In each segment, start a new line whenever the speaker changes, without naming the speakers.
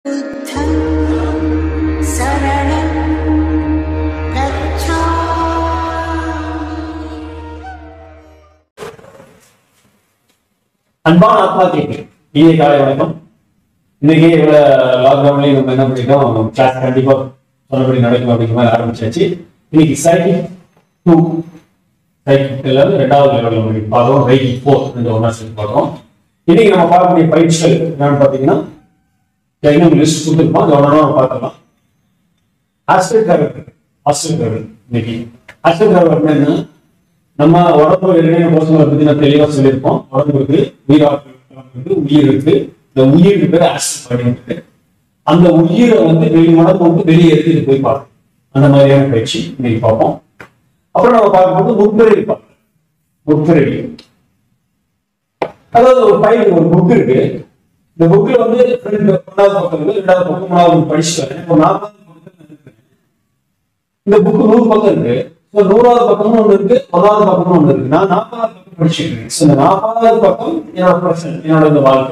बुद्धं शरणं गच्छामि
அன்பான ஆத்மாக்களுக்கு இனிய காலை வணக்கம் இன்னைக்கு இவ்வளவு லாக்டவுன்லயும் நம்ம என்ன பண்ணிட்டோம் கிளாஸ் கண்டிப்பா சொன்னபடி நடக்கும் அப்படிங்கிற மாதிரி ஆரம்பிச்சாச்சு இன்னைக்கு சைக்கிள் டூ சைக்கிள் ரெண்டாவது லெவலில் நம்ம பார்த்தோம் ரைட் ஃபோர் இந்த ஒன்றா சேர்த்து பார்த்தோம் இன்னைக்கு நம்ம பார்க்கக்கூடிய பயிற்சிகள் என்னன்னு பார்த்தீங்கன்னா இன்னும் லிஸ்ட் கொடுத்துருப்போம் அதை ஒன்றா நம்ம பார்க்கலாம் ஆஸ்பெக்ட் கவர் ஆஸ்பெக்ட் கவர் இன்னைக்கு ஆஸ்பெக்ட் கவர் என்ன நம்ம உடம்பு இறைவனை கோஷங்களை பத்தி நான் தெளிவா சொல்லியிருப்போம் உடம்புக்கு உயிராற்றல் இருக்கு உயிர் இருக்கு இந்த உயிர் பேர் ஆஸ்பெக்ட் அப்படின்றது அந்த உயிரை வந்து வெளி உடம்பு வந்து வெளியே எடுத்துட்டு போய் பார்க்கணும் அந்த மாதிரியான பயிற்சி இன்னைக்கு பார்ப்போம் அப்புறம் நம்ம பார்க்கும்போது முற்பிறவி பார்க்கணும் முற்பிறவி அதாவது ஒரு ஃபைல் ஒரு புக் இருக்கு இந்த புக்ல வந்து ரெண்டு ஒன்றாவது பக்கம் இருக்கு ரெண்டாவது பக்கம் மூணாவது படிச்சுட்டு வரேன் இப்போ நாற்பது பக்கத்துல இருக்கு. இந்த புக் நூறு பக்கம் இருக்கு ஸோ நூறாவது பக்கமும் ஒன்று இருக்கு ஒன்றாவது பக்கமும் ஒன்று இருக்கு நான் நாற்பதாவது பக்கம் படிச்சுட்டு இருக்கேன் ஸோ இந்த நாற்பதாவது பக்கம் என்னோட பிரச்சனை என்னோட இந்த வாழ்க்கை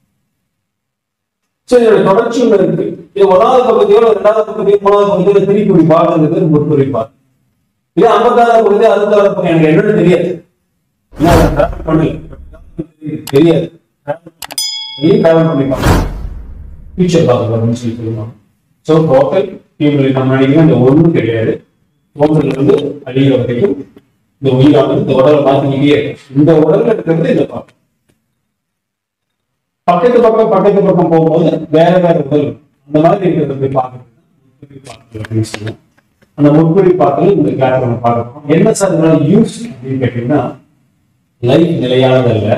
ஸோ இதோட தொடர்ச்சி ஒன்று இருக்கு இது ஒன்றாவது பக்கத்தையோ இல்ல ரெண்டாவது பக்கத்தையோ மூணாவது பக்கத்தையோ திருப்பி இப்படி பார்க்கறது முற்புரை பார்க்க இது ஐம்பத்தாறு பகுதி அறுபத்தாறு பக்கம் எனக்கு என்னன்னு தெரியாது ஏன்னா அதை travel பண்ணல தெரியாது ஏன் டிராவல் பண்ணி பார்க்கணும் ஃபியூச்சர் பார்க்க போறோம்னு சொல்லி சொல்லுவாங்க ஸோ டோட்டல் இவங்களுக்கு நம்ம நினைக்கிறோம் இந்த ஒன்றும் கிடையாது தோன்றதுல இருந்து அழிகிற வரைக்கும் இந்த உயிரானது இந்த உடலை மாத்திக்கிட்டே இருக்கு. இந்த உடல்ல இருக்கிறது இந்த பாக்கம் பக்கத்து பக்கம் பக்கத்து பக்கம் போகும்போது வேற வேற உடல் அந்த மாதிரி இருக்கிறத போய் பார்க்கறது முற்புரி பார்க்கறது அப்படின்னு சொல்லுவோம் அந்த முற்புரி பார்க்கறது இந்த கிளாஸ் நம்ம பார்க்கணும் என்ன சார் இதனால யூஸ் அப்படின்னு கேட்டீங்கன்னா லைஃப் நிலையானதல்ல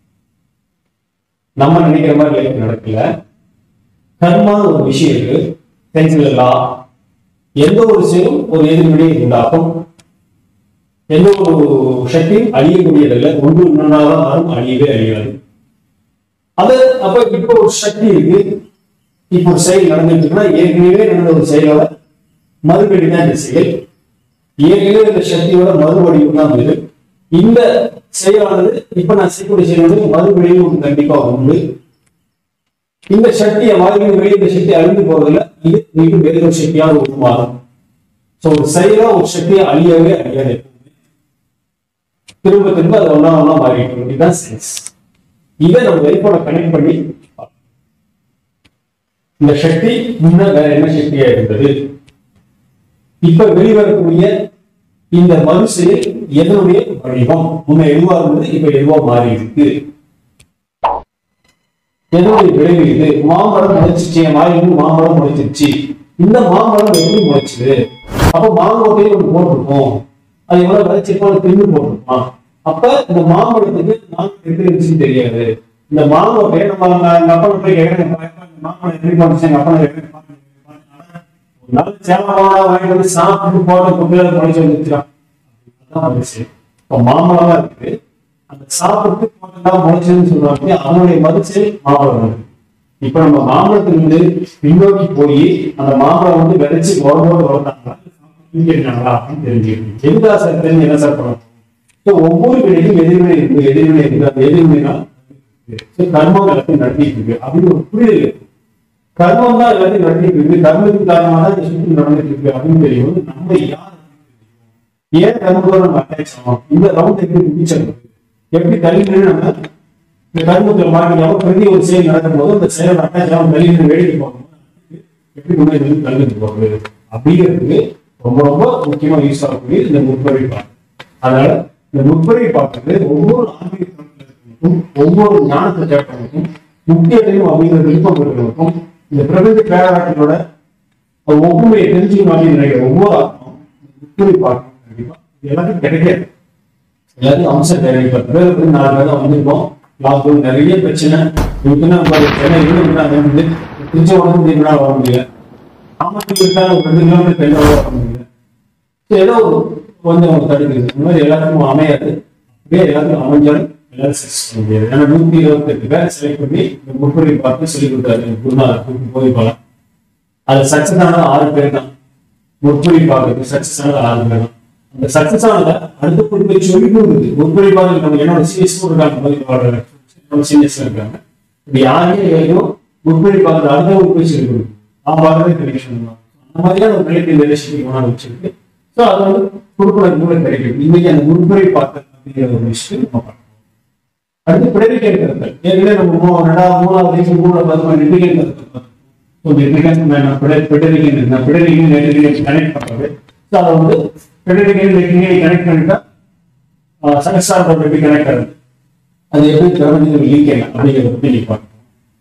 நம்ம நினைக்கிற மாதிரி லைஃப் நடக்கல கர்மான ஒரு விஷயம் இருக்கு சென்சிபிள் லா எந்த ஒரு செயலும் ஒரு எதிர்வினையை உண்டாக்கும் எந்த ஒரு சக்தியும் அழியக்கூடியதில்லை ஒன்று இன்னொன்றாதான் மாறும் அழியவே அழியாது அது அப்ப இப்போ ஒரு சக்தி இருக்கு இப்போ ஒரு செயல் நடந்துட்டு இருக்குன்னா ஏற்கனவே நடந்த ஒரு செயலோட மறுபடி தான் இந்த செயல் ஏற்கனவே இந்த சக்தியோட மறுபடியும் தான் இது இந்த செயலானது இப்ப நான் செய்யக்கூடிய செயல் மறுபடியும் ஒரு கண்டிப்பா உண்டு இந்த சக்தியை வாழ்வின் வெளியே இந்த சக்தி அழிந்து போறதில்ல இது மீண்டும் வேறு ஒரு சக்தியாக உருமாறும் சோ ஒரு செயலா ஒரு சக்தியை அழியவே அழியாது எப்பவுமே. திரும்ப திரும்ப அது ஒன்னா ஒன்னா மாறிட்டு இருக்கும். இதுதான் சயின்ஸ் இதை நம்ம வெளிப்பட கனெக்ட் பண்ணி பார்க்கணும். இந்த சக்தி முன்ன வேற என்ன சக்தியா இருந்தது இப்ப வெளிவரக்கூடிய இந்த மறு செயல் எதனுடைய வடிவம் முன்ன எதுவா இருந்தது இப்ப எதுவா மாறி இருக்கு எதனுடைய விளைவு இது மாமரம் முளைச்சிச்சு என் வாயிலிருந்து மாமரம் முளைச்சிருச்சு இந்த மாமரம் எப்படி முளைச்சுது அப்ப மாங்கோட்டையை ஒன்று போட்டிருப்போம் அது எவ்வளவு விளைச்சிருக்கோம் அது திரும்பி போட்டிருப்பான் அப்ப இந்த மாமரத்துக்கு நான் எப்படி இருந்துச்சுன்னு தெரியாது இந்த மாங்கோட்டையை நம்ம அங்க- எங்க அப்பா போய் கேட்கறேன் மாமரம் எப்படி போட்டுச்சு எங்க அப்பா கேட்கறேன் ஒரு நாள் சேலம் வாங்கிட்டு வந்து சாப்பிட்டு போட்ட குட்டியில முளைச்சு வந்துச்சுறான் அதான் மனுஷன். இப்ப மாமரமா இருக்கு அந்த சாப்பிட்டு போட்டெல்லாம் முளைச்சதுன்னு சொல்றாங்க அவனுடைய மதிச்சு மாமரம் இருக்கு இப்ப நம்ம மாமரத்திலிருந்து பின்னோக்கி போய் அந்த மாமரம் வந்து விதைச்சு உடம்போடு வளர்த்தாங்களா இருக்காங்களா அப்படின்னு தெரிஞ்சுக்கணும் எதுக்கா சார் தெரிஞ்சு என்ன சார் பண்ணணும் So, ஒவ்வொரு வினைக்கும் எதிர்வினை இருக்கு எதிர்வினை இருக்கு அந்த எதிர்வினை கர்மம் எல்லாத்தையும் நடத்திட்டு இருக்கு அப்படின்னு ஒரு புரிதல் இருக்கு. கர்மம் தான் எல்லாத்தையும் நடத்திட்டு இருக்கு கர்மத்துக்கு காரணமாக தான் இந்த சுற்று நடந்துட்டு இருக்கு அப்படின்னு தெரியும் நம்ம யார் ஏன் கர்மத்தோட நம்ம அட்டாச் ஆகும் இந்த ரவுண்ட் எப்படி முடிச்சிருக்கு எப்படி தள்ளி நின்று நம்ம இந்த கர்மத்தில் மாறிக்காம பிரதி ஒரு செயல் நடக்கும்போது அந்த செயல் அட்டாச் ஆகும் தள்ளி நின்று வேடிக்கை பார்க்கணும் எப்படி முன்னாடி வந்து தள்ளிட்டு போகுது அப்படிங்கிறதுக்கு ரொம்ப ரொம்ப முக்கியமா யூஸ் ஆகக்கூடிய இந்த முற்பறி பாட்டு அதனால இந்த முற்பறி பாட்டுக்கு ஒவ்வொரு ஆன்மீக தளத்தினருக்கும், ஒவ்வொரு ஞானத்தை கேட்டவங்களுக்கும் முக்கியத்தையும் அப்படிங்கிற விருப்பம் இருக்கிறவங்களுக்கும் இந்த பிரபஞ்ச பேராட்டத்தோட ஒரு ஒப்புமையை தெரிஞ்சுக்கணும் அப்படின்னு நினைக்கிற ஒவ்வொரு ஆத்மாவும் முற்பறி பாட்டு கண்டிப்பா இது எல்லாத்தையும் கிடைக்காது எல்லாத்தையும் அம்சம் தேவை இப்ப பேருக்கு நாலு பேர் தான் வந்திருக்கோம் லாக்டவுன் நிறைய பிரச்சனை இதுக்குன்னு நம்ம சென்னை இருந்தாங்க வந்து திருச்சி உடம்பு தீர்வு வர முடியல நாமக்கல் இருக்காங்க ஒரு ரெண்டு கிலோமீட்டர் பெண்ணோட வர முடியல சரி, ஏதோ ஒரு கொஞ்சம் ஒரு தடுக்குது இந்த மாதிரி எல்லாத்துக்கும் அமையாது அப்படியே எல்லாத்துக்கும் அமைஞ்சாலும் எல்லாரும் சக்சஸ் பண்ண முடியாது ஏன்னா நூத்தி இருபத்தி எட்டு பேர் செலக்ட் பண்ணி இந்த முற்பொழி பார்த்து சொல்லி கொடுத்தாரு குருநாதர் கூப்பிட்டு போய் போகலாம் அது சக்சஸ் ஆனது ஆறு பேர் தான் முற்பொழி பார்க்கறது சக்சஸ் ஆனது ஆறு பேர் தான் அந்த சக்சஸ் ஆனத அடுத்த குறிப்பை சொல்லி கொடுக்குது முற்பொழி பார்க்கறது நம்ம என்னோட சீரியஸ் இருக்காங்க என்னோட சீனியர்ஸ் இருக்காங்க இப்படி யாருமே வரைக்கும் உட்படி பார்த்து அடுத்த உட்பயிற்சி இருக்கு நான் பார்க்கறதே கனெக்ஷன் தான் அந்த மாதிரியான ஒரு நிலைக்கு இந்த ரிலேஷன் கொண்டாந்து வச்சிருக்கு ஸோ அது வந்து கொடுப்பதற்கு மூலம் கிடைக்கும் இன்னைக்கு அந்த உட்படி பார்த்தல் அப்படிங்கிற ஒரு விஷயம் நம்ம பார்க்கணும் அடுத்து பிடரிக்கல் கருத்தல் ஏற்கனவே நம்ம மூ- ரெண்டாவது மூணாவது வயசு மூணாவது பார்த்தோம் நெட்ரிகல் கருத்தல் பார்த்தோம் ஸோ நெட்ரிகல் வேணாம் பிடரிக்கல் இருந்தா பிடரிக்கல் நெட்ரிகல் கனெக்ட் பண்றது ஸோ அதை வந்து பிடரிக்கல் நெட்ரிகல் கனெக்ட் பண்ணிட்டா சகசாரம் எப்படி கனெக்ட் ஆகுது அது எப்படி பிரபஞ்சத்தில் லீக் என்ன அப்படிங்கிறத பற்றி நீ பார்க்கணும்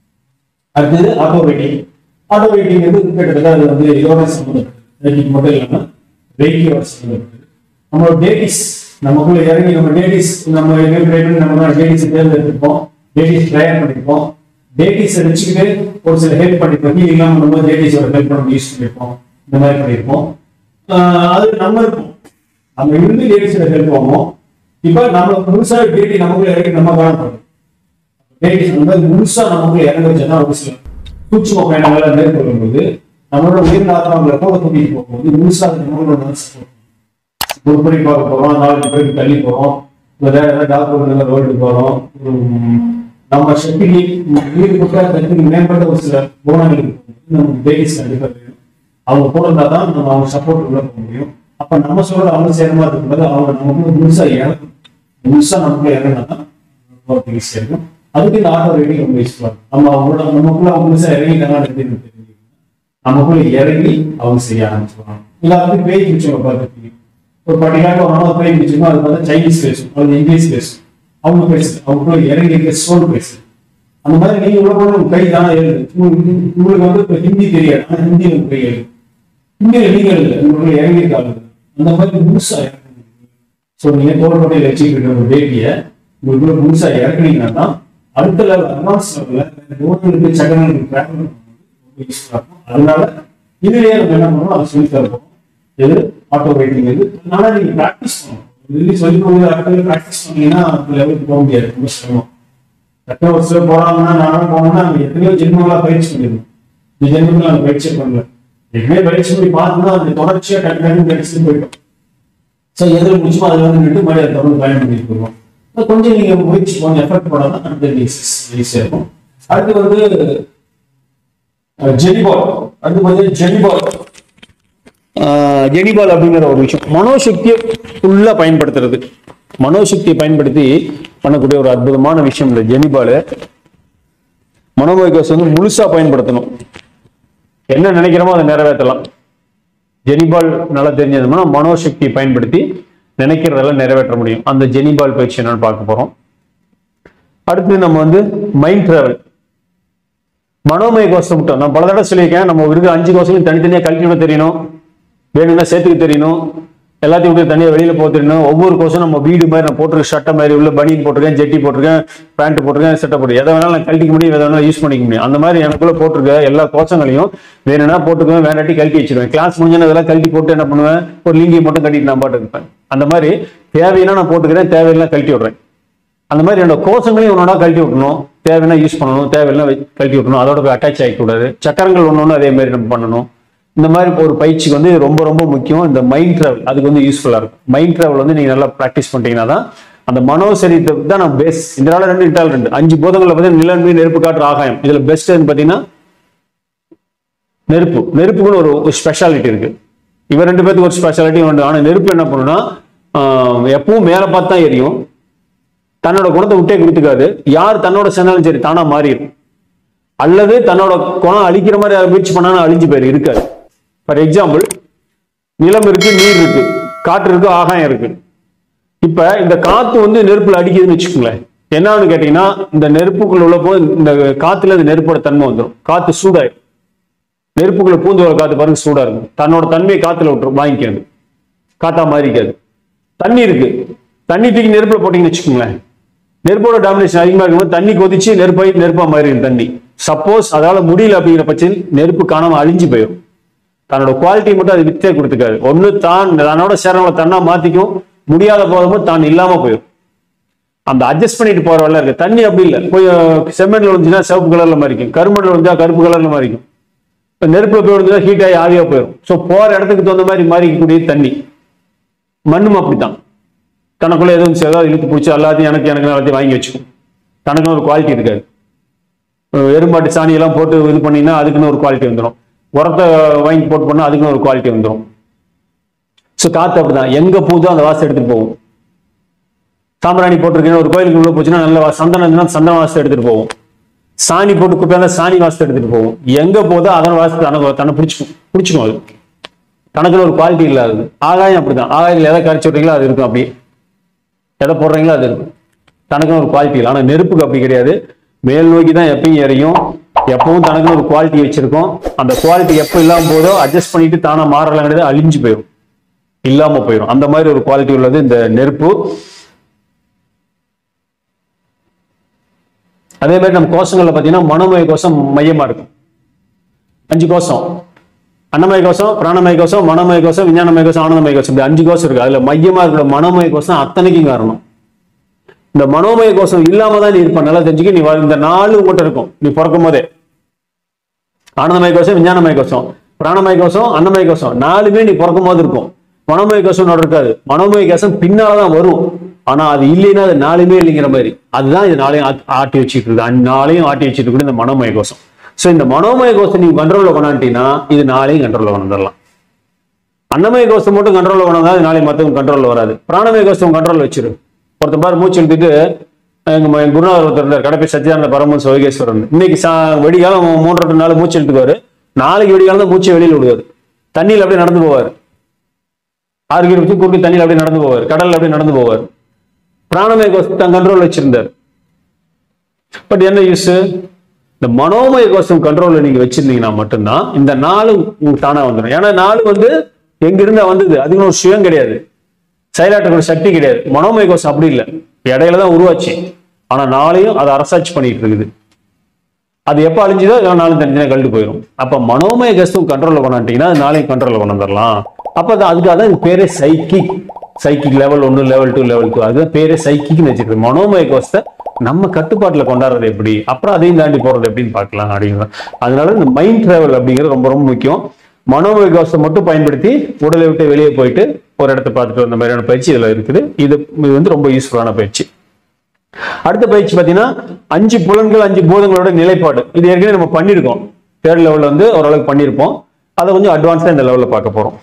அடுத்தது ஆட்டோ வெயிட்டிங் ஆட்டோ வெயிட்டிங் வந்து கிட்டத்தட்ட அது வந்து இதோட சம்மந்தப்பட்டது வெயிட்டிங் மட்டும் இல்லாமல் வெயிட்டியோட சம்மந்தப்பட்டது நம்மளோட டேட்டிஸ் நமக்குள்ள இறங்கி நம்ம டேட்டிஸ் நம்ம எங்க நம்ம தான் டேட்டிஸ் தேர்ந்தெடுத்திருப்போம் டேட்டிஸ் ட்ரையர் பண்ணிருப்போம் டேட்டிஸை வச்சுக்கிட்டு ஒரு சில ஹெல்ப் பண்ணிருப்போம் இது இல்லாமல் நம்ம டேட்டிஸோட ஹெல்ப் நம்ம யூஸ் பண்ணிருப்போம் இந்த மாதிரி பண்ணியிருப்போம் ஆஹ் அது நம்ம இருப்போம் நம்ம இருந்து டேட்டிஸோட ஹெல்ப் வாங்குவோம் இப்போ நம்ம புதுசாக டேட்டி நமக்குள்ள இறங்கி நம்ம காணப்படும் டேட்டிஸ் வந்து முழுசா நமக்குள்ள இறங்க வச்சா ஒரு சில சூட்சும பயணங்களை மேற்கொள்ளும் போது நம்மளோட உயிர் ஆத்மாங்களை கூட கூட்டிட்டு போகும்போது முழுசா அது நம்மளோட மனசு உருப்படி பார்க்க போறோம் நாலு பேருக்கு தள்ளி போறோம் இல்ல வேற ஏதாவது டாக்டர் ரோடுக்கு போறோம் உம், நம்ம சக்திக்கு உயிர் கொடுக்க சக்திக்கு மேம்பட்ட ஒரு சில குணங்கள் இருக்கு. நமக்கு டேட்டிஸ் கண்டிப்பா வேணும் அவங்க கூட இருந்தா தான் நம்ம அவங்க சப்போர்ட் உள்ள போக முடியும் அப்ப நம்ம சொல்ற அவங்க சேரமா இருக்கும்போது அவங்க நமக்கு முழுசா இறங்கும் முழுசா நமக்கு இறங்கினா தான் போறதுக்கு ஈஸியா இருக்கும் அதுக்கு இந்த ஆட்டோ ரைடிங் ரொம்ப யூஸ்ஃபுல்லா இருக்கும் நம்ம அவங்களோட நமக்குள்ள அவங்க முழுசா இறங்கிட்டாங்கன்னு தெரியும் தெரியும் நமக்குள்ள இறங்கி அவங்க செய்ய ஆரம்பிச்சிருவாங்க எல்லாத்துக்கும் பேய் பிடிச்சவங்க பார்த்துருப்பீங்க ஒரு பர்டிகுலர் ஒரு நாள் பேய் பிடிச்சிருக்கோம் அது பார்த்தா சைனீஸ் பேசும் அல்லது இங்கிலீஷ் பேசும் அவங்க பேசுது அவங்களுக்குள்ள இறங்கி இருக்க சோல் பேசுது அந்த மாதிரி நீங்க உள்ள போன உங்க கை தானே எழுது உங்களுக்கு உங்களுக்கு வந்து இப்ப ஹிந்தி தெரியாது ஆனா ஹிந்தி உங்க கை எழுது ஹிந்தியில நீங்க எழுது உங்களுக்கு இறங்கி இருக்காங்க அந்த மாதிரி முழுசா இறங்குங்க ஸோ நீங்க தோல்பட்டையில் வச்சுக்கிட்டு ஒரு பேபியை உங்களுக்குள்ள முழுசா இறக்குனீங்கன்னா தான் அடுத்த லெவல் அட்வான்ஸ் லெவலில் நோய்களுக்கு சகங்களுக்கு ட்ராவல் ரொம்ப யூஸ்ஃபுல்லாக இருக்கும் அதனால இதுலயே நம்ம என்ன பண்ணணும் அதை சொல்லி தருவோம் எது ஆட்டோ ரைட்டிங் இது அதனால நீங்க ப்ராக்டிஸ் பண்ணணும் இதுலயே சொல்லி கொடுக்குற ஆட்கள் ப்ராக்டிஸ் பண்ணீங்கன்னா அந்த லெவலுக்கு போக முடியாது ரொம்ப சிரமம் டக்குனு ஒரு சிலர் போறாங்கன்னா நானும் போனோம்னா அங்க எத்தனையோ ஜென்மங்களா பயிற்சி பண்ணிருக்கோம் இந்த ஜென்மத்தில் நாங்கள் பயிற்சி பண்ணல ஏற்கனவே பயிற்சி பண்ணி பார்த்தோம்னா அந்த தொடர்ச்சியா டக்கு டக்குன்னு பயிற்சி போயிட்டோம் ஸோ எதில் முடிச்சுமோ அதில் வந்து நின்று மறுபடியும் அதை தொடர்ந்து பயணம் பண்ணிட்டு போவோம் So, கொஞ்சம் நீங்க முயற்சி கொஞ்சம் எஃபர்ட் போடாதான் அடுத்த ஈஸியாக இருக்கும் அடுத்து வந்து ஜெனிபால் அடுத்து வந்து ஜெனிபால் ஜெனிபால் அப்படிங்கிற ஒரு விஷயம் மனோசக்தியை ஃபுல்லா பயன்படுத்துறது மனோசக்தியை பயன்படுத்தி பண்ணக்கூடிய ஒரு அற்புதமான விஷயம் இந்த ஜெனிபால் மனோமைகோஸ் வந்து முழுசா பயன்படுத்தணும் என்ன நினைக்கிறோமோ அதை நிறைவேற்றலாம் ஜெனிபால் நல்லா தெரிஞ்சதுன்னா மனோசக்தியை பயன்படுத்தி நினைக்கிறதெல்லாம் நிறைவேற்ற முடியும் அந்த ஜெனிபால் பயிற்சி என்னன்னு பார்க்க போறோம் அடுத்து நம்ம வந்து மைண்ட் டிராவல் மனோமய கோஷம் விட்டோம் நான் பல தடவை சொல்லியிருக்கேன் நம்ம இருக்க அஞ்சு கோஷங்களும் தனித்தனியாக கழட்டி விட தெரியணும் வேணும்னா சேர்த்துக்க தெரியணும் எல்லாத்தையும் விட்டு தனியாக வெளியில போக தெரியணும் ஒவ்வொரு கோஷம் நம்ம வீடு மாதிரி நான் போட்டிருக்க சட்டை மாதிரி உள்ள பனியன் போட்டிருக்கேன் ஜெட்டி போட்டிருக்கேன் பேண்ட் போட்டிருக்கேன் சட்டை போட்டு எதை வேணாலும் நான் கழட்டிக்க முடியும் எதை வேணாலும் யூஸ் பண்ணிக்க முடியும் அந்த மாதிரி எனக்குள்ள போட்டிருக்க எல்லா கோஷங்களையும் வேணும்னா போட்டுக்குவேன் வேண்டாட்டி கழட்டி வச்சிருவேன் கிளாஸ் முடிஞ்சா இதெல்லாம் கழட்டி போட்டு என்ன பண்ணுவேன் ஒரு லிங்கி மட்டும் கட்டிட்டு நான் பாட்டு இருப்பேன் அந்த மாதிரி தேவைன்னா நான் போட்டுக்கிறேன் தேவையில்லாம் கழட்டி விடுறேன் அந்த மாதிரி என்னோட கோஷங்களையும் ஒன்னொன்னா கழட்டி விட்டணும் தேவைன்னா யூஸ் பண்ணணும் தேவையில்லை கழட்டி விட்டணும் அதோட போய் அட்டாச் ஆகிக்கூடாது சக்கரங்கள் ஒன்று அதே மாதிரி நம்ம பண்ணணும் இந்த மாதிரி ஒரு பயிற்சிக்கு வந்து ரொம்ப ரொம்ப முக்கியம் இந்த மைண்ட் ட்ராவல் அதுக்கு வந்து யூஸ்ஃபுல்லாக இருக்கும் மைண்ட் ட்ராவல் வந்து நீங்கள் நல்லா ப்ராக்டிஸ் பண்ணிட்டீங்கன்னா தான் அந்த மனோசரீரத்தை தான் நான் பேஸ் இந்த நாள் ரெண்டு இட்டால் ரெண்டு அஞ்சு போதங்களில் பார்த்தீங்கன்னா நிலன்மை நெருப்பு காற்று ஆகாயம் இதில் பெஸ்ட் பார்த்தீங்கன்னா நெருப்பு நெருப்புக்குன்னு ஒரு ஒரு ஸ்பெஷாலிட்டி இருக்கு இவர் ரெண்டு பேருக்கு ஒரு ஸ்பெஷாலிட்டி உண்டு ஆனால் நெருப்பு என்ன பண்ணுன்னா ஆஹ், எப்பவும் மேலே பார்த்து தான் எரியும் தன்னோட குணத்தை விட்டே கொடுத்துக்காது யார் தன்னோட சென்னாலும் சரி தானா மாறிடும் அல்லது தன்னோட குணம் அழிக்கிற மாதிரி யார் முயற்சி பண்ணாலும் அழிஞ்சு போயிரு இருக்காது ஃபார் எக்ஸாம்பிள் நிலம் இருக்கு நீர் இருக்கு காற்று இருக்கு ஆகாயம் இருக்கு இப்ப இந்த காத்து வந்து நெருப்புல அடிக்குதுன்னு வச்சுக்கோங்களேன் என்னன்னு கேட்டீங்கன்னா இந்த நெருப்புக்குள்ள உள்ள போது இந்த காத்துல இந்த நெருப்போட தன்மை வந்துடும் காத்து சூடாயிடும் நெருப்புக்குள்ள பூந்து வர காத்து பாருங்க சூடா இருக்கும் தன்னோட தன்மையை காத்துல விட்டுரும் வாங்கிக்காது காத்தா மாறிக்காது தண்ணி இருக்கு தண்ணி தூக்கி நெருப்புல போட்டீங்கன்னு வச்சுக்கோங்களேன் நெருப்போட டாமினேஷன் அதிகமா இருக்கும்போது தண்ணி கொதிச்சு நெருப்பாய் நெருப்பா மாறிடும் தண்ணி சப்போஸ் அதால முடியல அப்படிங்கிற பட்சத்தில் நெருப்பு காணாம அழிஞ்சு போயிடும் தன்னோட குவாலிட்டி மட்டும் அது வித்தே கொடுத்துக்காது ஒண்ணு தான் தன்னோட சேரவங்களை தன்னா மாத்திக்கும் முடியாத போதும் தான் இல்லாம போயிடும் அந்த அட்ஜஸ்ட் பண்ணிட்டு போற வேலை இருக்கு தண்ணி அப்படி இல்லை போய் செம்மண்ணில் விழுந்துச்சுன்னா சிவப்பு கலர்ல மாறிக்கும் கருமண்ணில் விழுந்தா கருப்பு கலர்ல மாறிக்கும் இப்போ நெருப்புல போய் விழுந்தா ஹீட் ஆகி ஆவியா போயிடும் ஸோ போற இடத்துக்கு தகுந்த மாதிரி மாறிக்கக்கூடிய தண்ணி மண்ணும் அப்படித்தான் தனக்குள்ள எதுவும் ஏதாவது இழுத்து பிடிச்சி எல்லாத்தையும் எனக்கு எனக்கு எல்லாத்தையும் வாங்கி வச்சுக்கும் தனக்குன்னு ஒரு குவாலிட்டி இருக்காது
அஹ் எருமாட்டு சாணியெல்லாம் போட்டு இது பண்ணீங்கன்னா அதுக்குன்னு ஒரு குவாலிட்டி வந்துடும் உரத்தை வாங்கி போட்டு பண்ணால் அதுக்குன்னு ஒரு குவாலிட்டி வந்துடும் ஸோ காற்று அப்படிதான் எங்கே போகுதோ அந்த வாசம் எடுத்துகிட்டு போகும் சாம்பிராணி போட்டிருக்கீங்கன்னா ஒரு கோயிலுக்கு உள்ள போச்சுன்னா நல்ல வா- சந்தனம் இருந்துன்னா சந்தன வாசத்தை எடுத்துட்டு போகும் சாணி போட்டு குப்பையா இருந்தா சாணி வாசத்தை எடுத்துட்டு போகும் எங்க போதோ அதன் வாசத்தை தனக்கு தன்னை பிடிச்சிக்கும் பிடிச்சிக்கும் அது தனக்குன்னு ஒரு குவாலிட்டி இல்லாதது ஆகாயம் அப்படிதான் ஆகாயத்தில் எதை கரைச்சி விட்றீங்களோ அது இருக்கும் அப்படியே எதை போடுறீங்களோ அது இருக்கும் தனக்குன்னு ஒரு குவாலிட்டி இல்லை ஆனா நெருப்புக்கு அப்படி கிடையாது மேல் நோக்கி தான் எப்பயும் எரியும் எப்பவும் தனக்குன்னு ஒரு குவாலிட்டி வச்சிருக்கோம் அந்த குவாலிட்டி எப்போ இல்லாம போதோ அட்ஜஸ்ட் பண்ணிட்டு தானா மாறலாம் கிடையாது அழிஞ்சு போயிடும் இல்லாம போயிடும் அந்த மாதிரி ஒரு குவாலிட்டி உள்ளது இந்த நெருப்பு அதே மாதிரி நம்ம கோஷங்கள்ல பாத்தீங்கன்னா மனோமய கோஷம் மையமா இருக்கும் அஞ்சு கோஷம் அன்னமய கோஷம் பிராணமய கோஷம் மனோமய கோஷம் விஞ்ஞானமய கோஷம் ஆனந்தமய கோஷம் இப்படி அஞ்சு கோஷம் இருக்கு அதுல மையமா இருக்கிற மனோமய கோஷம் அத்தனைக்கும் காரணம் இந்த மனோமய கோஷம் இல்லாம தான் நீ இருப்ப நல்லா தெரிஞ்சுக்க நீ வா- இந்த நாலு உங்கள்கிட்ட இருக்கும் நீ பிறக்கும் போதே ஆனந்தமய கோஷம் விஞ்ஞானமய கோஷம் பிராணமய கோஷம் அன்னமய கோஷம் நாலுமே நீ பிறக்கும் போது இருக்கும் மனோமய கோஷம் இருக்காது மனோமய கோஷம் பின்னாலதான் வரும் ஆனா அது இல்லைன்னா அது நாலுமே இல்லைங்கிற மாதிரி அதுதான் இது நாளையும் ஆட்- ஆட்டி வச்சுட்டு இருக்கு அந்த நாளையும் ஆட்டி வச்சுட்டு இருக்கு இந்த மனோமய கோஷம் சோ இந்த மனோமய கோஷம் நீங்க கண்ட்ரோல்ல கொண்டாண்டினா இது நாளையும் கண்ட்ரோல்ல கொண்டாடலாம் அன்னமய கோஷம் மட்டும் கண்ட்ரோல்ல கொண்டாந்தா இது நாளைக்கு மத்தவங்க கண்ட்ரோல்ல வராது பிராணமய கோஷம் கண்ட்ரோல் வச்சிரு ஒருத்தர் பாரு மூச்சு எழுதிட்டு எங்க ம- எங்க குருநாதர் ஒருத்தர் இருந்தார் கடப்பை சத்யானந்த பரமன் சிவகேஸ்வரன் இன்னைக்கு சா வெடிகாலம் மூன்றரை நாள் மூச்சு எழுத்துக்குவாரு நாளைக்கு வெடிகாலம் தான் மூச்சை வெளியில விடுவார் தண்ணியில் அப்படியே நடந்து போவார் ஆறு கிலோமீட்டர் குறுக்கு தண்ணியில் அப்படியே நடந்து போவார் கடல்ல அப்படியே நடந்து போவார் பிராணமய கோஷம் தன் கண்ட்ரோல் வச்சிருந்தார் பட் என்ன யூஸ் இந்த மனோமய கோஷம் கண்ட்ரோல்ல நீங்க வச்சிருந்தீங்கன்னா மட்டும்தான் இந்த நாலு உங்களுக்கு தானா வந்துடும் ஏன்னா நாலு வந்து எங்க இருந்தா வந்தது அதுக்கு ஒரு சுயம் கிடையாது செயலாற்றுக்கிற சக்தி கிடையாது மனோமய கோஷம் அப்படி இல்லை இடையில தான் உருவாச்சு ஆனா நாளையும் அதை அரசாட்சி பண்ணிட்டு இருக்குது அது எப்போ அழிஞ்சுதோ இதெல்லாம் நாளும் தனித்தனியாக கழட்டு போயிடும் அப்ப மனோமய கஸ்தும் கண்ட்ரோல்ல கொண்டாட்டிங்கன்னா அது நாளையும் கண்ட்ரோல்ல கொண்டு வந்துடலாம் அப்ப அது அதுக்காக தான் இது பேரே சைக்கிக் சைக்கிக் லெவல் ஒன்று லெவல் டூ லெவல் டூ அதுதான் பேரே சைக்கிக்னு வச்சிருக்கு மனோமய கோஷத்தை நம்ம கட்டுப்பாட்டுல கொண்டாடுறது எப்படி அப்புறம் அதையும் தாண்டி போறது எப்படின்னு பார்க்கலாம் அப்படிங்கிறது அதனால இந்த மைண்ட் டிராவல் அப்படிங்கிறது ரொம்ப ரொம்ப முக்கியம் மனோமய கோஷத்தை மட்டும் பயன்படுத்தி உடலை விட்டு வெளியே போயிட்டு ஒரு இடத்த பார்த்துட்டு வந்த மாதிரியான பயிற்சி இதுல இருக்குது இது இது வந்து ரொம்ப யூஸ்ஃபுல்லான பயிற்சி அடுத்த பயிற்சி பார்த்தீங்கன்னா அஞ்சு புலன்கள் அஞ்சு பூதங்களோட நிலைப்பாடு இது ஏற்கனவே நம்ம பண்ணியிருக்கோம் தேர்ட் லெவல்ல வந்து ஓரளவுக்கு பண்ணியிருப்போம் அதை கொஞ்சம் அட்வான்ஸாக இந்த லெவலில் பார்க்க போறோம்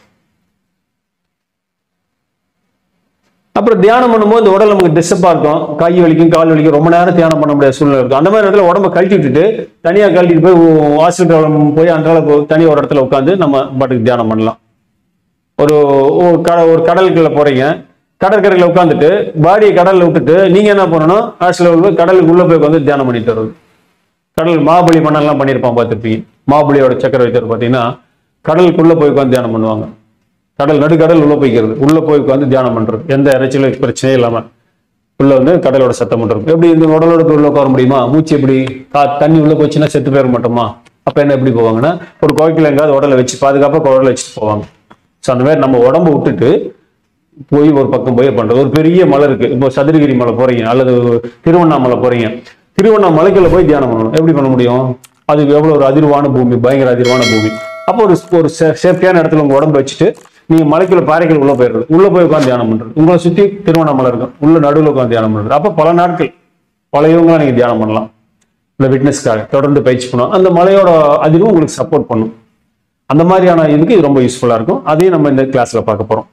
அப்புறம் தியானம் பண்ணும்போது இந்த உடல் நமக்கு டிஸ்டர்பா இருக்கும் கை வலிக்கும் கால் வலிக்கும் ரொம்ப நேரம் தியானம் பண்ண முடியாத சூழ்நிலை இருக்கும் அந்த மாதிரி இடத்துல உடம்ப கழட்டி விட்டுட்டு தனியா கழட்டிட்டு போய் ஹாஸ்பிட்டல் போய் அந்த தனி ஒரு இடத்துல உட்காந்து நம்ம பாட்டுக்கு தியானம் பண்ணலாம் ஒரு ஒரு கட ஒரு கடலுக்குள்ள போறீங்க கடற்கரையில உட்காந்துட்டு பாடியை கடல்ல விட்டுட்டு நீங்க என்ன பண்ணணும் ஹாஸ்டல் போய் கடலுக்கு உள்ள போய் உட்காந்து தியானம் பண்ணிட்டு வருது கடல் மாபலி மன்னெல்லாம் பண்ணியிருப்பான் பார்த்துருப்பீங்க மாபலியோட சக்கரவர்த்தியர் பார்த்தீங்கன்னா கடலுக்குள்ள போய் உட்காந்து தியானம் பண்ணுவாங்க கடல் நடுக்கடல் உள்ள போய்க்கிறது உள்ள போய் உட்காந்து தியானம் பண்றது எந்த இறைச்சலும் பிரச்சனையும் இல்லாம உள்ள வந்து கடலோட சத்தம் பண்றது எப்படி இந்த உடலோட போய் உள்ள உட்கார முடியுமா மூச்சு எப்படி கா தண்ணி உள்ள போச்சுன்னா செத்து போயிட மாட்டோமா அப்ப என்ன எப்படி போவாங்கன்னா ஒரு கோய்க்கில் எங்காவது உடலை வச்சு பாதுகாப்பா உடலை வச்சுட்டு போவாங்க ஸோ அந்த மாதிரி நம்ம உடம்ப விட்டுட்டு போய் ஒரு பக்கம் போய் பண்றது ஒரு பெரிய மலை இருக்கு இப்போ சதுரகிரி மலை போறீங்க அல்லது திருவண்ணாமலை போறீங்க திருவண்ணாமலைக்குள்ள போய் தியானம் பண்ணணும் எப்படி பண்ண முடியும் அது எவ்வளவு ஒரு அதிர்வான பூமி பயங்கர அதிர்வான பூமி அப்போ ஒரு ஒரு சேஃப்டியான இடத்துல உங்க உடம்ப வச்சுட்டு நீங்க மலைக்குள்ள பாறைகள் உள்ள போயிடுறது உள்ள போய் உட்காந்து தியானம் பண்றது உங்களை சுத்தி திருவண்ணாமலை இருக்கும் உள்ள நடுவில் உட்காந்து தியானம் பண்றது அப்போ பல நாட்கள் பல யுகங்களா நீங்க தியானம் பண்ணலாம் இந்த விட்னஸ்க்காக தொடர்ந்து பயிற்சி பண்ணுவோம் அந்த மலையோட அதிர்வு உங்களுக்கு சப்போர்ட் பண்ணும் அந்த மாதிரியான இதுக்கு இது ரொம்ப யூஸ்ஃபுல்லா இருக்கும் அதையும் நம்ம இந்த கிளாஸ்ல பார்க்க போறோம்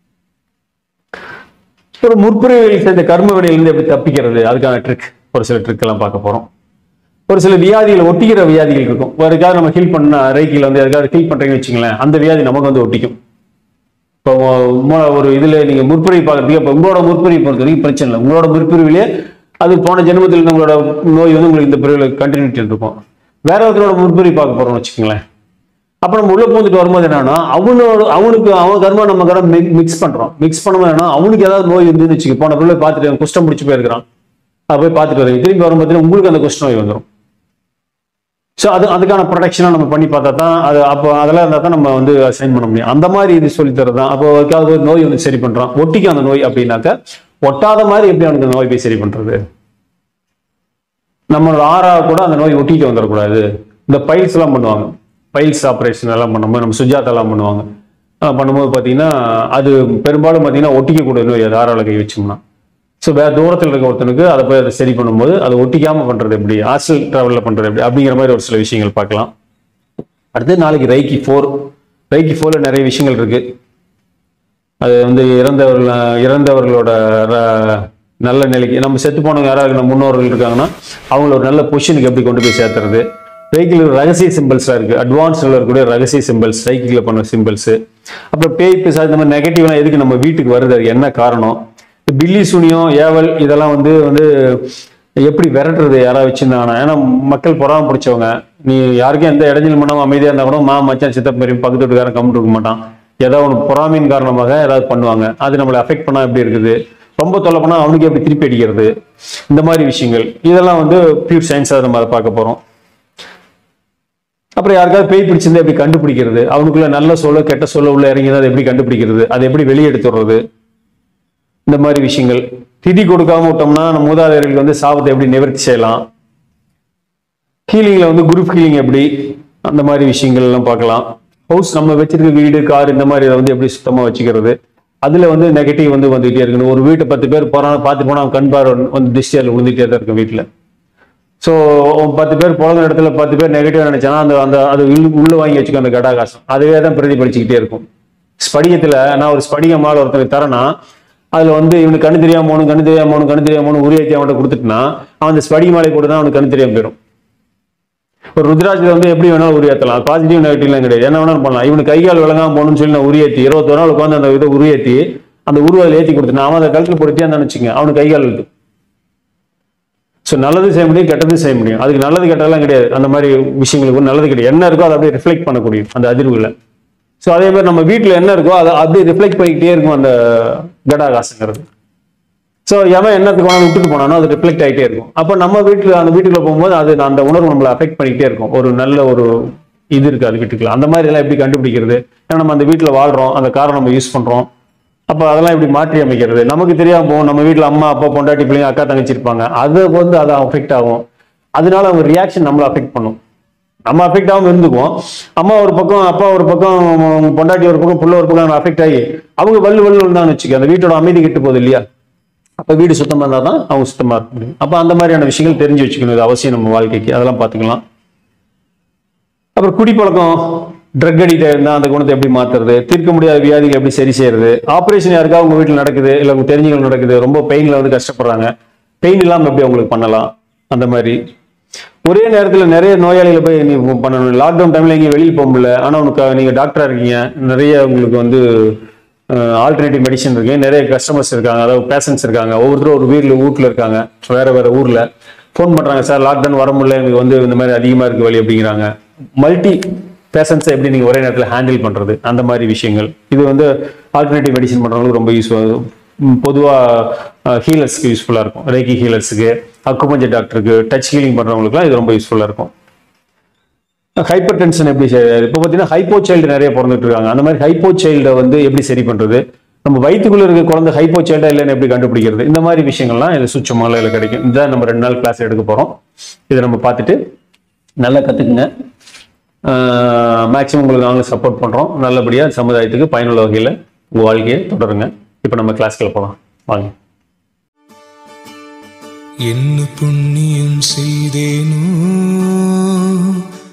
ஒரு முற்பிறவியில் சேர்ந்த கர்ம வினையிலிருந்து எப்படி தப்பிக்கிறது அதுக்கான ட்ரிக் ஒரு சில ட்ரிக் எல்லாம் பார்க்க போறோம் ஒரு சில வியாதிகள் ஒட்டிக்கிற வியாதிகள் இருக்கும் யாருக்காவது நம்ம ஹீல் பண்ண ரேக்கியில் வந்து யாருக்காவது ஹீல் பண்றீங்கன்னு வச்சுங்களேன் அந்த வியாதி நமக்கு வந்து ஒட்டிக்கும் இப்போ மொ- ஒரு இதுல நீங்க முற்பிறவி பார்க்கறதுக்கு இப்போ உங்களோட முற்பிறவி பொறுத்த வரைக்கும் பிரச்சனை இல்லை உங்களோட முற்பிறவிலே அது போன ஜென்மத்தில் உங்களோட நோய் வந்து உங்களுக்கு இந்த பிறவில கண்டினியூட்டி இருக்கும் வேற ஒருத்தரோட முற்பிறவி பார்க்க போறோம்னு வச்சுக்கோங்களேன் அப்ப நம்ம உள்ள பூந்துட்டு வரும்போது என்னன்னா அவனோட அவனுக்கு அவன் கர்மா நம்ம கர்மா மிக்ஸ் பண்றோம் மிக்ஸ் பண்ணும்போது என்ன அவனுக்கு ஏதாவது நோய் இருந்துன்னு வச்சுக்க போன பிள்ளை பார்த்துட்டு அவன் குஷ்டம் பிடிச்சி போயிருக்கிறான் அதை போய் பார்த்துட்டு வரீங்க திரும்பி வரும்போது உங்களுக்கு அந்த குஷ்ட நோய் வந்துடும் ஸோ அது அதுக்கான ப்ரொடெக்ஷனாக நம்ம பண்ணி பார்த்தா தான் அது அப்போ அதெல்லாம் இருந்தால் தான் நம்ம வந்து சைன் பண்ண முடியும் அந்த மாதிரி இது சொல்லி தரது தான் அப்போ ஏதாவது ஒரு நோய் வந்து சரி பண்றான் ஒட்டிக்கும் அந்த நோய் அப்படின்னாக்க ஒட்டாத மாதிரி எப்படி அவனுக்கு அந்த நோய் போய் சரி பண்றது நம்மளோட ஆறா கூட அந்த நோய் ஒட்டிட்டு வந்துடக்கூடாது இந்த பைல்ஸ் எல்லாம் பண்ணுவாங்க பைல்ஸ் ஆப்ரேஷன் எல்லாம் பண்ணும்போது நம்ம சுஜாதா எல்லாம் பண்ணுவாங்க ஆஹ் பண்ணும்போது பார்த்தீங்கன்னா அது பெரும்பாலும் பார்த்தீங்கன்னா ஒட்டிக்கக்கூடிய நோய் அது ஆறாவில் கை வச்சோம்னா ஸோ ஸோ வேற தூரத்தில் இருக்க ஒருத்தனுக்கு அதை போய் அதை சரி பண்ணும்போது அதை ஒட்டிக்காம பண்றது எப்படி ஹாஸ்டல் டிராவலில் பண்றது எப்படி அப்படிங்கிற மாதிரி ஒரு சில விஷயங்கள் பார்க்கலாம் அடுத்து நாளைக்கு ரைக்கி ஃபோர் ரைக்கி ஃபோர்ல நிறைய விஷயங்கள் இருக்கு அது வந்து இறந்தவர்கள் இறந்தவர்களோட ர- நல்ல நிலைக்கு நம்ம செத்து போனவங்க யாராவது நம்ம முன்னோர்கள் இருக்காங்கன்னா அவங்கள ஒரு நல்ல பொசிஷனுக்கு எப்படி கொண்டு போய் சேர்த்துறது சைக்கிள் ரகசிய சிம்பிள்ஸ்லாம் இருக்கு அட்வான்ஸ்ல இருக்கக்கூடிய ரகசிய சிம்பிள்ஸ் சைக்கிளில் பண்ண சிம்பிள்ஸ் அப்புறம் பேய் பிசா இந்த மாதிரி நெகட்டிவ்லாம் எதுக்கு நம்ம வீட்டுக்கு வருது அதுக்கு என்ன காரணம் இந்த பில்லி சுனியம் ஏவல் இதெல்லாம் வந்து வந்து எப்படி விரட்டுறது யாராவது வச்சிருந்தாங்கன்னா ஏன்னா மக்கள் பொறாம பிடிச்சவங்க நீ யாருக்கும் எந்த இடைஞ்சல் பண்ணாம அமைதியா இருந்தா கூட மா மச்சான் சித்தப்ப பெரிய பக்கத்து வீட்டுக்காரன் கம்மிட்டு இருக்க மாட்டான் ஏதாவது ஒன்று பொறாமையின் காரணமாக ஏதாவது பண்ணுவாங்க அது நம்மளை அஃபெக்ட் பண்ணா எப்படி இருக்குது ரொம்ப தொல்லை பண்ணா அவனுக்கு எப்படி திருப்பி அடிக்கிறது இந்த மாதிரி விஷயங்கள் இதெல்லாம் வந்து பியூர் சயின்ஸாக நம்ம அதை பார்க்க போறோம் அப்புறம் யாருக்காவது பேய் பிடிச்சிருந்தா எப்படி கண்டுபிடிக்கிறது அவனுக்குள்ள நல்ல சொல்ல கெட்ட சொல்ல உள்ள இறங்கி அதை எப்படி கண்டுபிடிக்கிறது அதை எப்படி வெளியே எடுத்துடுறது இந்த மாதிரி விஷயங்கள் திதி கொடுக்காம விட்டோம்னா நம்ம மூதாதையர்களுக்கு வந்து சாபத்தை எப்படி நிவர்த்தி செய்யலாம் ஹீலிங்ல வந்து குரூப் ஹீலிங் எப்படி அந்த மாதிரி விஷயங்கள் எல்லாம் பார்க்கலாம் ஹவுஸ் நம்ம வச்சிருக்க வீடு கார் இந்த மாதிரி இதை வந்து எப்படி சுத்தமா வச்சுக்கிறது அதுல வந்து நெகட்டிவ் வந்து வந்துகிட்டே இருக்கணும் ஒரு வீட்டை பத்து பேர் போறாங்க பார்த்து போனா அவன் கண் பார்வை வந்து டிஸ்டியால் விழுந்துட்டே தான் இருக்கும் வீட்டுல ஸோ பத்து பேர் புழங்குற இடத்துல பத்து பேர் நெகட்டிவ் நினைச்சானா அந்த அந்த அது உள்ள- உள்ள வாங்கி வச்சுக்கோ அந்த கடாகாசம் அதுவே தான் பிரதிபலிச்சுக்கிட்டே இருக்கும் ஸ்படிகத்துல நான் ஒரு ஸ்படிக மாலை ஒருத்தனுக்கு தரேன்னா அதுல வந்து இவனுக்கு கண்ணு தெரியாம போகணும் கண்ணு தெரியாம போகணும் கண்ணு தெரியாம போகணும் உரியத்தி அவன்கிட்ட கொடுத்துட்டுனா அவன் அந்த ஸ்படிக மாலை கூட தான் அவனுக்கு கண்ணு தெரியாம போயிடும் ஒரு ருத்ராட்சத்தை வந்து எப்படி வேணாலும் உரியேற்றலாம் பாசிட்டிவ் நெகட்டிவ்லாம் கிடையாது என்ன வேணாலும் பண்ணலாம் இவனுக்கு கை கால் விளங்காம போகணும்னு சொல்லி நான் உரியேற்றி இருபத்தொரு நாள் உட்காந்து அந்த இதை உரியேற்றி அந்த உருவத்தில் ஏற்றி கொடுத்துனா அவன் அதை கழுத்தில் பொருத்தியா இருந்தான்னு வச்சுங்க அவனுக்கு கை கால் இழுத்து ஸோ நல்லது செய்ய முடியும் கெட்டது செய்ய முடியும் அதுக்கு நல்லது கெட்டதெல்லாம் கிடையாது அந்த மாதிரி விஷயங்களுக்கு நல்லது கிடையாது என்ன இருக்கோ அதை அப்படியே ரிஃப்ளெக்ட் பண்ணக்கூடிய அந்த அதிர்வுகளை ஸோ அதே மாதிரி நம்ம வீட்டில் என்ன இருக்கோ அதை அப்படியே ரிஃப்ளெக்ட் பண்ணிக்கிட்டே இருக்கும் அந்த கடாகாசுங்கிறது ஸோ எவன் என்னத்துக்கு வேணாலும் விட்டுட்டு போனானோ அது ரிஃப்ளெக்ட் ஆகிட்டே இருக்கும் அப்போ நம்ம வீட்டில் அந்த வீட்டுக்குள்ள போகும்போது அது அந்த உணர்வு நம்மளை அஃபெக்ட் பண்ணிக்கிட்டே இருக்கும் ஒரு நல்ல ஒரு இது இருக்கு அது வீட்டுக்குள்ள அந்த மாதிரி எல்லாம் எப்படி கண்டுபிடிக்கிறது ஏன்னா நம்ம அந்த வீட்டில் வாழ்றோம் அந்த காரை நம்ம யூஸ் பண்றோம் அப்போ அதெல்லாம் எப்படி மாற்றி அமைக்கிறது நமக்கு தெரியாம போகும் நம்ம வீட்டில் அம்மா அப்பா பொண்டாட்டி பிள்ளைங்க அக்கா தங்கச்சி இருப்பாங்க அது வந்து அது அஃபெக்ட் ஆகும் அதனால அவங்க ரியாக்ஷன் நம்மளை அஃபெக்ட் பண்ணும் நம்ம அஃபெக்ட் ஆகாம இருந்துக்குவோம் அம்மா ஒரு பக்கம் அப்பா ஒரு பக்கம் உங்க பொண்டாட்டி ஒரு பக்கம் புள்ள ஒரு பக்கம் அஃபெக்ட் ஆகி அவங்க வல்லு வல்லு இருந்தான்னு வச்சுக்க அந்த வீட்டோட அமைதி கெட்டு போகுது இல்லையா அப்ப வீடு சுத்தமா இருந்தா தான் அவங்க சுத்தமா இருக்க முடியும் அப்ப அந்த மாதிரியான விஷயங்கள் தெரிஞ்சு வச்சுக்கணும் இது அவசியம் நம்ம வாழ்க்கைக்கு அதெல்லாம் பாத்துக்கலாம் அப்புறம் குடிப்பழக்கம் ட்ரக் அடிக்ட் இருந்தா அந்த குணத்தை எப்படி மாத்துறது தீர்க்க முடியாத வியாதிகள் எப்படி சரி செய்யறது ஆபரேஷன் யாருக்கா உங்க வீட்டில் நடக்குது இல்ல உங்க தெரிஞ்சவங்க நடக்குது ரொம்ப பெயின்ல வந்து கஷ்டப்படுறாங்க பெயின் இல்லாம எப்படி அவங்களுக்கு பண்ணலாம் அந்த மாதிரி ஒரே நேரத்துல நிறைய நோயாளிகளை போய் நீ பண்ணணும் லாக்டவுன் டைம்ல எங்கேயும் வெளியே போக முடியல ஆனா உனக்கு நீங்க டாக்டரா இருக்கீங்க நிறைய உங்களுக்கு வந்து ஆல்டர்னேட்டிவ் மெடிசன் இருக்கு நிறைய கஸ்டமர்ஸ் இருக்காங்க அதாவது பேஷண்ட்ஸ் இருக்காங்க ஒவ்வொருத்தரும் ஒரு வீட்ல வீட்ல இருக்காங்க வேற வேற ஊர்ல ஃபோன் பண்றாங்க சார் லாக்டவுன் வர முடியல எனக்கு வந்து இந்த மாதிரி அதிகமா இருக்கு வழி அப்படிங்கிறாங்க மல்டி பேஷண்ட்ஸை எப்படி நீங்க ஒரே நேரத்தில் ஹேண்டில் பண்றது அந்த மாதிரி விஷயங்கள் இது வந்து ஆல்டர்னேட்டிவ் மெடிசன் பண்றவங்களுக்கு ரொம்ப யூஸ்ஃபுல் பொதுவாக ஹீலர்ஸ்க்கு யூஸ்ஃபுல்லாக இருக்கும் ரேக்கி ஹீலர்ஸுக்கு அக்குபஞ்சர் டாக்டருக்கு டச் ஹீலிங் பண்ணுறவங்களுக்குலாம் இது ரொம்ப யூஸ்ஃபுல்லாக இருக்கும் ஹைப்பர் டென்ஷன் எப்படி சரி இப்போ பார்த்தீங்கன்னா ஹைப்போ சைல்டு நிறைய பிறந்துட்டு இருக்காங்க அந்த மாதிரி ஹைப்போ சைல்டை வந்து எப்படி சரி பண்றது நம்ம வயிற்றுக்குள்ள இருக்க குழந்தை ஹைப்போ சைல்டா இல்லைன்னு எப்படி கண்டுபிடிக்கிறது இந்த மாதிரி விஷயங்கள்லாம் இது சுவிட்ச் மாலையில் கிடைக்கும் இதுதான் நம்ம ரெண்டு நாள் கிளாஸ் எடுக்க போறோம் இதை நம்ம பார்த்துட்டு நல்லா கத்துக்குங்க மேக்ஸிமம் உங்களுக்கு நாங்களும் சப்போர்ட் பண்றோம் நல்லபடியா சமுதாயத்துக்கு பயனுள்ள வகையில் உங்க வாழ்க்கையை தொடருங்க இப்போ நம்ம கிளாஸ்க்குள்ள போகலாம் வாங்க
என்ன புண்ணியம் செய்தேனோ